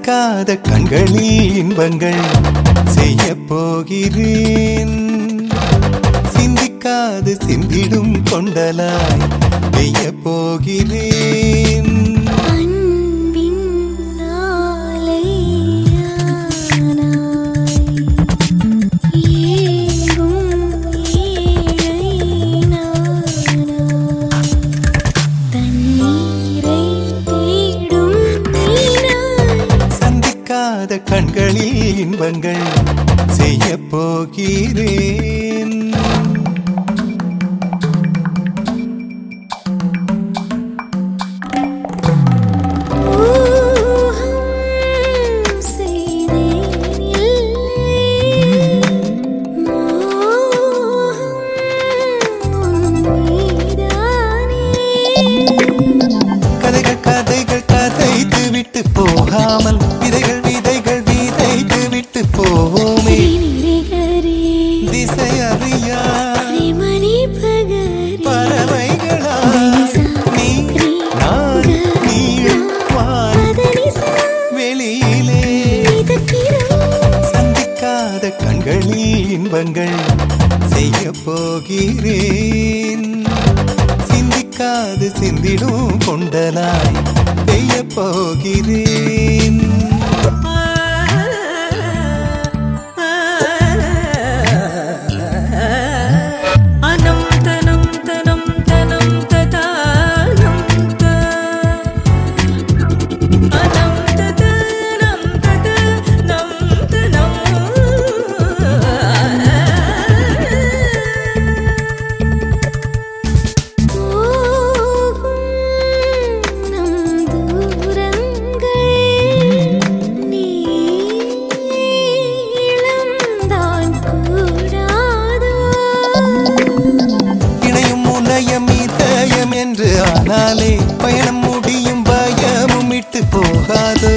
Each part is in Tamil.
சந்திக்காத கண்களில் இன்பங்கள் செய்ய போகிறேன் சிந்திக்காது சிந்திடும் கொண்டலாய் பெய்ய போகிறேன் அன்பின் ஆலையானாய் ஏங்கும் ஏழை நானாய் தண்ணீரை தேடும் மீனாய் சந்திக்காத கண்களில் இன்பங்கள் செய்ய போகிறேன் ஊகம் செய்தேன் இல்லை மோகம் உன் மீதானே கதைகள் கதைகள் கதைத்து விட்டு போகாமல் விதைகள் விதைகள் விதைத்து விட்டு போவோமே நிரிகரே திசை அறியா மணி பகரே பறவைகளா நீ நான் நீள் வான் பதனிசா வெளியிலே மிதக்கிறோம் சந்திக்காத கண்களில் இன்பங்கள் செய்ய போகிறேன் சிந்திக்காது சிந்திடும் கொண்டலாய் பெய்ய போகிறேன் அனம் தனம் தனம் தனம் ததானம் த அனம் ததனம் ததனம் தனம் போகும் நம் தூரங்கள் நீளம்தான் கூடாதோ இணையும் முனையம் இதயம் என்று ஆனாலே பயணம் முடியும் பயமும் விட்டு போகாது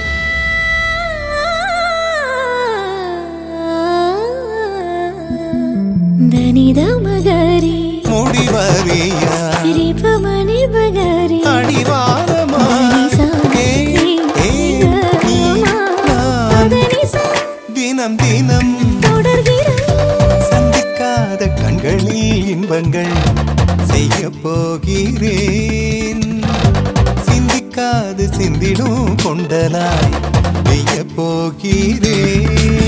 தனித மகரி முடிவறியா ரிபமணி பகரி அடிவாரமா ஏ, ஏ, நீ, நான் தினம் தினம் சந்திக்காத கண்களில் இன்பங்கள் செய்ய போகிறேன் சிந்திக்காது சிந்திடும் கொண்டலாய் பெய்ய போகிறேன்